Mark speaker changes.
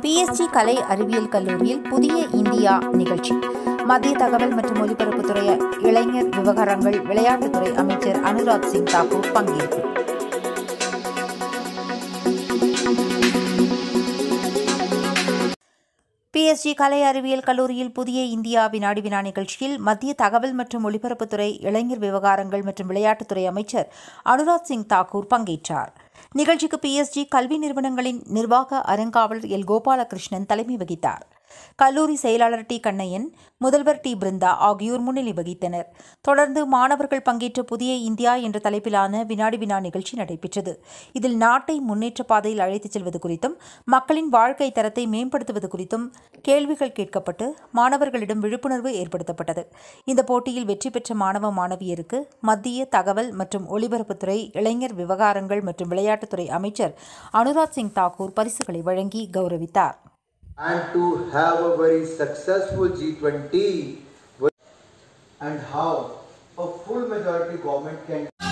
Speaker 1: PSG கலை அறிவியல் கல்லூரியில் புதிய இந்தியா நிகழ்ச்சி மத்திய தகவல் மற்றும் ஒலிபரப்புத்துறை இளைஞர் விவகாரங்கள் விளையாட்டுத்துறை அமைச்சர் அனுராக் சிங் தாக்கூர் பங்கேற்பு பிஎஸ்ஜி கலை அறிவியல் கல்லூரியில் புதிய இந்தியா வினாடி வினா நிகழ்ச்சியில் மத்திய தகவல் மற்றும் ஒலிபரப்புத்துறை இளைஞர் விவகாரங்கள் மற்றும் விளையாட்டுத்துறை அமைச்சர் அனுராக் சிங் தாக்கூர் பங்கேற்றார் நிகழ்ச்சிக்கு பிஎஸ்ஜி கல்வி நிறுவனங்களின் நிர்வாக அறங்காவலர் எல் கோபாலகிருஷ்ணன் தலைமை வகித்தார் கல்லூரி செயலாளர் டி கண்ணையன் முதல்வர் டி பிருந்தா ஆகியோர் முன்னிலை வகித்தனர் தொடர்ந்து மாணவர்கள் பங்கேற்ற புதிய இந்தியா என்ற தலைப்பிலான வினாடி வினா நிகழ்ச்சி நடைபெற்றது இதில் நாட்டை முன்னேற்ற பாதையில் அழைத்துச் செல்வது குறித்தும் மக்களின் வாழ்க்கை தரத்தை மேம்படுத்துவது குறித்தும் கேள்விகள் கேட்கப்பட்டு மாணவர்களிடம் விழிப்புணர்வு ஏற்படுத்தப்பட்டது இந்த போட்டியில் வெற்றி பெற்ற மாணவ மாணவியருக்கு மத்திய தகவல் மற்றும் ஒலிபரப்புத்துறை இளைஞர் விவகாரங்கள் மற்றும் விளையாட்டுத்துறை அமைச்சர் அனுராக் சிங் தாக்கூர் பரிசுகளை வழங்கி கௌரவித்தார்
Speaker 2: and to have a very successful G20
Speaker 3: and how a full majority government can